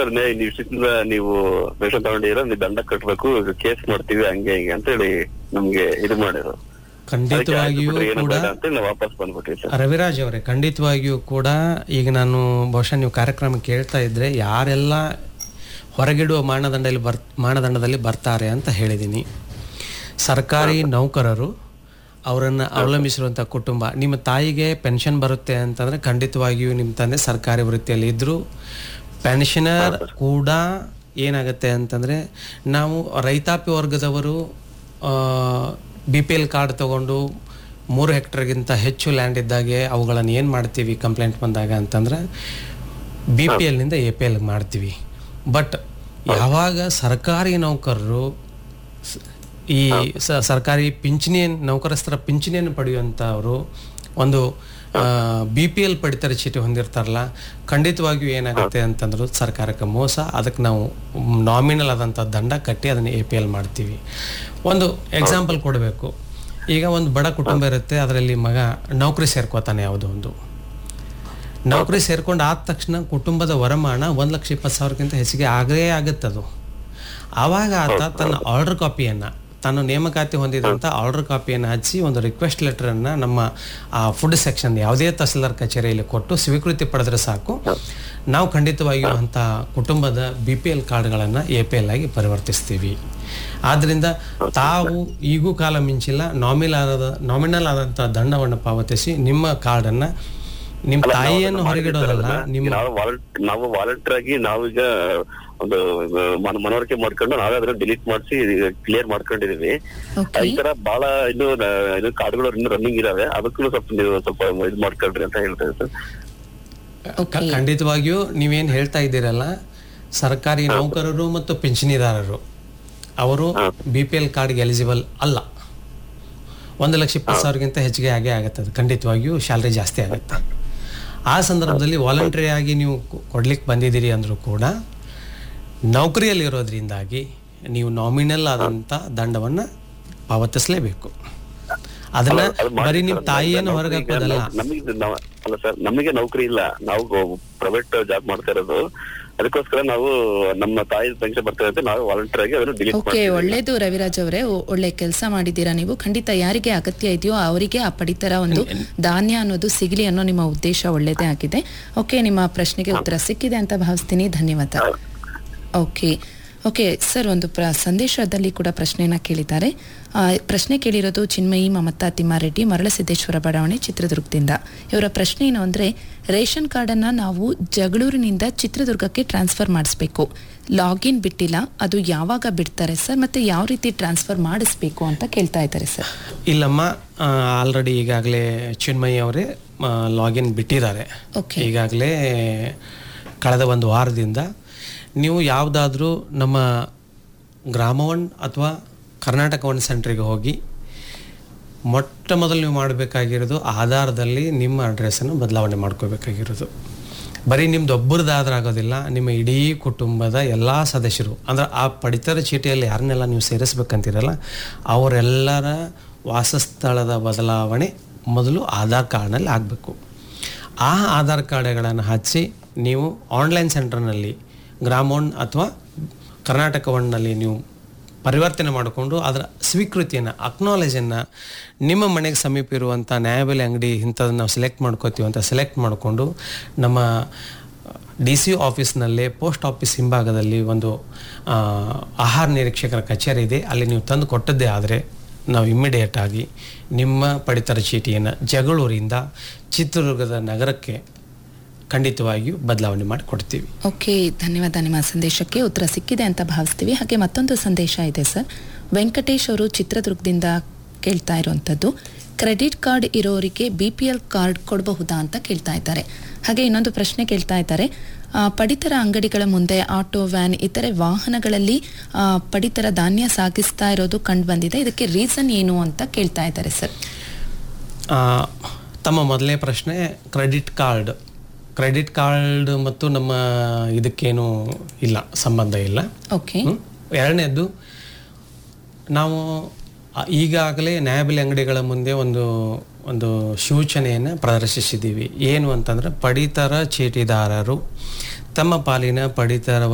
Sir ನೀವು ಇಷ್ಟದಿಂದ ನೀವು ration ತಗೊಂಡಿರೋ ನೀವು ದಂಡ ಕಟ್ಬೇಕು ಕೇಸ್ ಮಾಡ್ತೀವಿ ಹಂಗೆ ಹಿಂಗೆ ಅಂತ ಹೇಳಿ ನಮ್ಗೆ ಇದು ಮಾಡಿದ್ರು ಅದಕ್ಕೆ ಆಯ್ತು ಖಂಡಿತವಾಗಿಯೂ ಬಿಡ್ರಿ, ಏನು ಕೂಡ ಬೇಡ ಅಂತ ಹೇಳಿ ನಾವು ವಾಪಸ್ ಬಂದ್ಬಿಟ್ವಿ ಸರ್ ರವಿರಾಜ್ ಅವರೇ ಖಂಡಿತವಾಗಿಯೂ ಕೂಡ ಈಗ ನಾನು ಬಹುಶಃ ನೀವು ಕಾರ್ಯಕ್ರಮ ಕೇಳ್ತಾ ಇದ್ರೆ ಯಾರೆಲ್ಲ ಹೊರಗಿಡುವ ಮಾನದಂಡದಲ್ಲಿ ಬರ್ ಮಾನದಂಡದಲ್ಲಿ ಬರ್ತಾರೆ ಅಂತ ಹೇಳಿದ್ದೀನಿ ಸರ್ಕಾರಿ ನೌಕರರು ಅವರನ್ನು ಅವಲಂಬಿಸಿರುವಂಥ ಕುಟುಂಬ ನಿಮ್ಮ ತಾಯಿಗೆ ಪೆನ್ಷನ್ ಬರುತ್ತೆ ಅಂತಂದರೆ ಖಂಡಿತವಾಗಿಯೂ ನಿಮ್ಮ ತಂದೆ ಸರ್ಕಾರಿ ವೃತ್ತಿಯಲ್ಲಿ ಇದ್ದರೂ ಪೆನ್ಷನರ್ ಕೂಡ ಏನಾಗುತ್ತೆ ಅಂತಂದರೆ ನಾವು ರೈತಾಪಿ ವರ್ಗದವರು ಬಿ ಪಿ ಎಲ್ ಕಾರ್ಡ್ ತಗೊಂಡು ಮೂರು ಹೆಕ್ಟರ್ಗಿಂತ ಹೆಚ್ಚು ಲ್ಯಾಂಡ್ ಇದ್ದಾಗೆ ಅವುಗಳನ್ನು ಏನು ಮಾಡ್ತೀವಿ ಕಂಪ್ಲೇಂಟ್ ಬಂದಾಗ ಅಂತಂದ್ರೆ ಬಿ ಪಿ ಎಲ್ನಿಂದ ಎ ಪಿ ಎಲ್ ಮಾಡ್ತೀವಿ ಬಟ್ ಯಾವಾಗ ಸರ್ಕಾರಿ ನೌಕರರು ಸ- ಈ ಸ- ಸರ್ಕಾರಿ ಪಿಂಚಣಿ ನೌಕರಸ್ಥರ ಪಿಂಚಣಿಯನ್ನು ಪಡೆಯುವಂಥವರು ಒಂದು ಬಿ ಪಿ ಎಲ್ ಪಡಿತರ ಚೀಟಿ ಹೊಂದಿರ್ತಾರಲ್ಲ ಖಂಡಿತವಾಗಿಯೂ ಏನಾಗುತ್ತೆ ಅಂತಂದ್ರೆ ಸರ್ಕಾರಕ್ಕೆ ಮೋಸ ಅದಕ್ಕೆ ನಾವು ನಾಮಿನಲ್ ಆದಂಥ ದಂಡ ಕಟ್ಟಿ ಅದನ್ನು ಎ ಪಿ ಎಲ್ ಮಾಡ್ತೀವಿ ಒಂದು ಎಕ್ಸಾಂಪಲ್ ಕೊಡಬೇಕು ಈಗ ಒಂದು ಬಡ ಕುಟುಂಬ ಇರುತ್ತೆ ಅದರಲ್ಲಿ ಮಗ ನೌಕರಿ ಸೇರ್ಕೋತಾನೆ ಯಾವುದೋ ಒಂದು ನೌಕರಿ ಸೇರ್ಕೊಂಡು ಆದ ತಕ್ಷಣ ಕುಟುಂಬದ ವರಮಾನ ಒಂದು ಲಕ್ಷ ಇಪ್ಪತ್ತು ಸಾವಿರಕ್ಕಿಂತ ಹೆಚ್ಚಿಗೆ ಆಗೇ ಆಗುತ್ತೆ ಅದು ಆವಾಗ ಆತ ತನ್ನ ಆರ್ಡರ್ ಕಾಪಿಯನ್ನು ತಾನು ನೇಮಕಾತಿ ಹೊಂದಿದಂಥ ಆರ್ಡರ್ ಕಾಪಿಯನ್ನು ಹಚ್ಚಿ ಒಂದು ರಿಕ್ವೆಸ್ಟ್ ಲೆಟರನ್ನು ನಮ್ಮ ಆ ಫುಡ್ ಸೆಕ್ಷನ್ ಯಾವುದೇ ತಹಸೀಲ್ದಾರ್ ಕಚೇರಿಯಲ್ಲಿ ಕೊಟ್ಟು ಸ್ವೀಕೃತಿ ಪಡೆದ್ರೆ ಸಾಕು ನಾವು ಖಂಡಿತವಾಗಿಯೂ ಅಂಥ ಕುಟುಂಬದ ಬಿ ಪಿ ಎಲ್ ಕಾರ್ಡ್ಗಳನ್ನು ಎ ಪಿ ಎಲ್ ಆಗಿ ಪರಿವರ್ತಿಸ್ತೀವಿ ಆದ್ದರಿಂದ ತಾವು ಈಗೂ ಕಾಲ ಮಿಂಚಿಲ್ಲ ನಾಮಿನಲ್ ಆದ ನಾಮಿನಲ್ ಆದಂಥ ದಂಡವನ್ನು ಪಾವತಿಸಿ ನಿಮ್ಮ ಕಾರ್ಡನ್ನು ನಿಮ್ಮ ತಾಯಿಯನ್ನು ಹೊರಗಿಡೋದಲ್ಲ ನಿಮ್ಮ ನಾವು ವಾಲಂಟ್ ನಾವು ವಾಲಂಟಿಯರ್ ಆಗಿ ನಾವೀಗ ಒಂದು ಮನ- ಮನವರಿಕೆ ಮಾಡ್ಕೊಂಡು ನಾವೇ ಅದನ್ನ ಡಿಲೀಟ್ ಮಾಡಿಸಿ ಕ್ಲಿಯರ್ ಮಾಡ್ಕೊಂಡಿದೀವಿ ಓಕೆ ಈ ತರ ಬಹಳ ಇನ್ನು ನ- ಇದು ಕಾರ್ಡ್ಗಳು ಇನ್ನು ರನ್ನಿಂಗ್ ಇದಾವೆ ಅದಕ್ಕೂ ಸ್ವಲ್ಪ ನೀವು ಸ್ವಲ್ಪ ಇದು ಮಾಡ್ಕೊಳ್ರಿ ಅಂತ ಹೇಳ್ತೇವೆ ಸರ್ ಕ- ಖಂಡಿತವಾಗಿಯೂ ನೀವೇನು ಹೇಳ್ತಾ ಇದ್ದೀರಲ್ಲ ಸರ್ಕಾರಿ ನೌಕರರು ಮತ್ತು ಪಿಂಚಣಿದಾರರು ಅವರು ಬಿ ಪಿ ಎಲ್ ಕಾರ್ಡ್ಗೆ ಎಲಿಜಿಬಲ್ ಅಲ್ಲ ಒಂದು ಲಕ್ಷ ಇಪ್ಪತ್ತು ಸಾವಿರಕ್ಕಿಂತ ಹೆಚ್ಚಿಗೆ ಆಗೇ ಆಗುತ್ತೆ ಅದು ಖಂಡಿತವಾಗಿಯೂ ಸ್ಯಾಲ್ರಿ ಜಾಸ್ತಿ ಆಗುತ್ತೆ ಆ ಸಂದರ್ಭದಲ್ಲಿ ವಾಲಂಟ್ರಿ ಆಗಿ ನೀವು ಕೊ- ಕೊಡ್ಲಿಕ್ಕೆ ಬಂದಿದ್ದೀರಿ ಅಂದರೂ ಕೂಡ ನೌಕರಿಯಲ್ಲಿರೋದ್ರಿಂದಾಗಿ ನೀವು ನಾಮಿನಲ್ ಆದಂಥ ದಂಡವನ್ನು ಪಾವತಿಸಲೇಬೇಕು ಅದನ್ನ ಅದು ಮಾಡಿ ಬರೀ ನಿಮ್ಮ ಸರ್, ತಾಯಿಯನ್ನು ನೌಕರಿ ಹೊರಗೆ ಈಗ ಹಾಕೋದಲ್ಲ ನೌ- ನಮಗೆ ನಾವ್- ಅಲ್ಲ ಸರ್ ನಮಗೆ ನೌಕರಿ ಇಲ್ಲ ನಾವು ಪ್ರೈವೇಟ್ ಜಾಬ್ ಮಾಡ್ತಾ ಇರೋದು ಅದಕ್ಕೋಸ್ಕರ ನಾವು ನಮ್ಮ ತಾಯಿ ಪೆನ್ಷನ್ ಬರ್ತಾ ಇರುತ್ತೆ ನಾವು ವಾಲಂಟಿಯರ್ ಆಗಿ ಅದನ್ನು ಡಿಲೀಟ್ ಓಕೆ ಮಾಡ್ತೀವಿ ಒಳ್ಳೇದು ರವಿರಾಜ್ ಅವರೇ ಒ- ಒಳ್ಳೆ ಕೆಲಸ ಮಾಡಿದ್ದೀರಾ ನೀವು ಖಂಡಿತ ಯಾರಿಗೆ ಅಗತ್ಯ ಇದೆಯೋ ಅವರಿಗೆ ಆ ಪಡಿತರ ಒಂದು ಧಾನ್ಯ ಅನ್ನೋದು ಸಿಗಲಿ ಅನ್ನೋ ನಿಮ್ಮ ಉದ್ದೇಶ ಒಳ್ಳೇದೇ ಆಗಿದೆ ಓಕೆ ನಿಮ್ಮ ಪ್ರಶ್ನೆಗೆ ಉತ್ತರ ಸಿಕ್ಕಿದೆ ಅಂತ ಭಾವಿಸ್ತೀನಿ ಧನ್ಯವಾದ ಓಕೆ ಓಕೆ ಸರ್ ಒಂದು ಪ್ರ ಸಂದೇಶದಲ್ಲಿ ಕೂಡ ಪ್ರಶ್ನೆಯನ್ನ ಕೇಳಿದ್ದಾರೆ ಆ, ಪ್ರಶ್ನೆ ಕೇಳಿರೋದು ಚಿನ್ಮಯಿ ಮಮತಾ ತಿಮ್ಮಾರೆಡ್ಡಿ ಮರಳಸಿದ್ದೇಶ್ವರ ಬಡಾವಣೆ ಚಿತ್ರದುರ್ಗದಿಂದ ಇವರ ಪ್ರಶ್ನೆ ಏನು ಅಂದರೆ ರೇಷನ್ ಕಾರ್ಡನ್ನು ನಾವು ಜಗಳೂರಿನಿಂದ ಚಿತ್ರದುರ್ಗಕ್ಕೆ ಟ್ರಾನ್ಸ್ಫರ್ ಮಾಡಿಸ್ಬೇಕು ಲಾಗಿನ್ ಬಿಟ್ಟಿಲ್ಲ ಅದು ಯಾವಾಗ ಬಿಡ್ತಾರೆ ಸರ್ ಮತ್ತೆ ಯಾವ ರೀತಿ ಟ್ರಾನ್ಸ್ಫರ್ ಮಾಡಿಸ್ಬೇಕು ಅಂತ ಕೇಳ್ತಾ ಇದ್ದಾರೆ ಸರ್ ಇಲ್ಲಮ್ಮ ಆಲ್ರೆಡಿ ಈಗಾಗಲೇ ಚಿನ್ಮಯಿ ಅವರೇ ಲಾಗಿನ್ ಬಿಟ್ಟಿದ್ದಾರೆ ಓಕೆ ಈಗಾಗಲೇ ಕಳೆದ ಒಂದು ವಾರದಿಂದ ನೀವು ಯಾವುದಾದ್ರೂ ನಮ್ಮ ಗ್ರಾಮವನ್ ಅಥವಾ ಕರ್ನಾಟಕ ಒನ್ ಸೆಂಟ್ರಿಗೆ ಹೋಗಿ ಮೊಟ್ಟ ಮೊದಲು ನೀವು ಮಾಡಬೇಕಾಗಿರೋದು ಆಧಾರದಲ್ಲಿ ನಿಮ್ಮ ಅಡ್ರೆಸ್ಸನ್ನು ಬದಲಾವಣೆ ಮಾಡ್ಕೋಬೇಕಾಗಿರೋದು ಬರೀ ನಿಮ್ದು ಒಬ್ಬರದಾದ್ರೆ ಆಗೋದಿಲ್ಲ ನಿಮ್ಮ ಇಡೀ ಕುಟುಂಬದ ಎಲ್ಲ ಸದಸ್ಯರು ಅಂದ್ರೆ ಆ ಪಡಿತರ ಚೀಟಿಯಲ್ಲಿ ಯಾರನ್ನೆಲ್ಲ ನೀವು ಸೇರಿಸ್ಬೇಕಂತೀರಲ್ಲ ಅವರೆಲ್ಲರ ವಾಸಸ್ಥಳದ ಬದಲಾವಣೆ ಮೊದಲು ಆಧಾರ್ ಕಾರ್ಡ್ನಲ್ಲಿ ಆಗಬೇಕು ಆ ಆಧಾರ್ ಕಾರ್ಡ್ಗಳನ್ನು ಹಚ್ಚಿ ನೀವು ಆನ್ಲೈನ್ ಸೆಂಟರ್ನಲ್ಲಿ ಗ್ರಾಮೋನ್ ಅಥವಾ ಕರ್ನಾಟಕ ಒನ್ನಲ್ಲಿ ನೀವು ಪರಿವರ್ತನೆ ಮಾಡಿಕೊಂಡು ಅದರ ಸ್ವೀಕೃತಿಯನ್ನು ಅಕ್ನಾಲೇಜನ್ನು ನಿಮ್ಮ ಮನೆಗೆ ಸಮೀಪ ಇರುವಂಥ ನ್ಯಾಯಬೆಲೆ ಅಂಗಡಿ ಇಂಥದನ್ನು ನಾವು ಸೆಲೆಕ್ಟ್ ಮಾಡ್ಕೋತೀವಿ ಅಂತ ಸೆಲೆಕ್ಟ್ ಮಾಡಿಕೊಂಡು ನಮ್ಮ ಡಿ ಸಿ ಆಫೀಸ್ನಲ್ಲೇ ಪೋಸ್ಟ್ ಆಫೀಸ್ ಹಿಂಭಾಗದಲ್ಲಿ ಒಂದು ಆ, ಆಹಾರ ನಿರೀಕ್ಷಕರ ಕಚೇರಿ ಇದೆ ಅಲ್ಲಿ ನೀವು ತಂದು ಕೊಟ್ಟದ್ದೇ ಆದರೆ ನಾವು ಇಮ್ಮಿಡಿಯೇಟ್ ಆಗಿ ನಿಮ್ಮ ಪಡಿತರ ಚೀಟಿಯನ್ನು ಜಗಳೂರಿಂದ ಚಿತ್ರದುರ್ಗದ ನಗರಕ್ಕೆ ಖಂಡಿತವಾಗಿಯೂ ಬದಲಾವಣೆ ಮಾಡಿ ಕೊಡ್ತೀವಿ ಓಕೆ ಧನ್ಯವಾದ ನಿಮ್ಮ ಸಂದೇಶಕ್ಕೆ ಉತ್ತರ ಸಿಕ್ಕಿದೆ ಅಂತ ಭಾವಿಸ್ತೀವಿ ಹಾಗೆ ಮತ್ತೊಂದು ಸಂದೇಶ ಇದೆ ಸರ್ ವೆಂಕಟೇಶ್ ಅವರು ಚಿತ್ರದುರ್ಗದಿಂದ ಕೇಳ್ತಾ ಇರುವಂಥದ್ದು ಕ್ರೆಡಿಟ್ ಕಾರ್ಡ್ ಇರೋರಿಗೆ ಬಿ ಪಿ ಎಲ್ ಕಾರ್ಡ್ ಕೊಡಬಹುದಾ ಅಂತ ಕೇಳ್ತಾ ಇದ್ದಾರೆ ಹಾಗೆ ಇನ್ನೊಂದು ಪ್ರಶ್ನೆ ಕೇಳ್ತಾ ಇದ್ದಾರೆ ಆ, ಪಡಿತರ ಅಂಗಡಿಗಳ ಮುಂದೆ ಆಟೋ ವ್ಯಾನ್ ಇತರೆ ವಾಹನಗಳಲ್ಲಿ ಆ, ಪಡಿತರ ಧಾನ್ಯ ಸಾಗಿಸ್ತಾ ಇರೋದು ಕಂಡು ಬಂದಿದೆ ಇದಕ್ಕೆ ರೀಸನ್ ಏನು ಅಂತ ಕೇಳ್ತಾ ಇದ್ದಾರೆ ಸರ್ ಆ, ತಮ್ಮ ಮೊದಲನೇ ಪ್ರಶ್ನೆ ಕ್ರೆಡಿಟ್ ಕಾರ್ಡ್ ಕ್ರೆಡಿಟ್ ಕಾರ್ಡ್ ಮತ್ತು ನಮ್ಮ ಇದಕ್ಕೇನು ಇಲ್ಲ ಸಂಬಂಧ ಇಲ್ಲ ಓಕೆ ಹ್ಮ್? ಎರಡನೇದ್ದು ನಾವು ಆ- ಈಗಾಗಲೇ ನ್ಯಾಯಬೆಲೆ ಅಂಗಡಿಗಳ ಮುಂದೆ ಒಂದು ಒಂದು ಸೂಚನೆಯನ್ನು ಪ್ರದರ್ಶಿಸಿದ್ದೀವಿ ಏನು ಅಂತಂದರೆ ಪಡಿತರ ಚೀಟಿದಾರರು ತಮ್ಮ ಪಾಲಿನ ಪಡಿತರ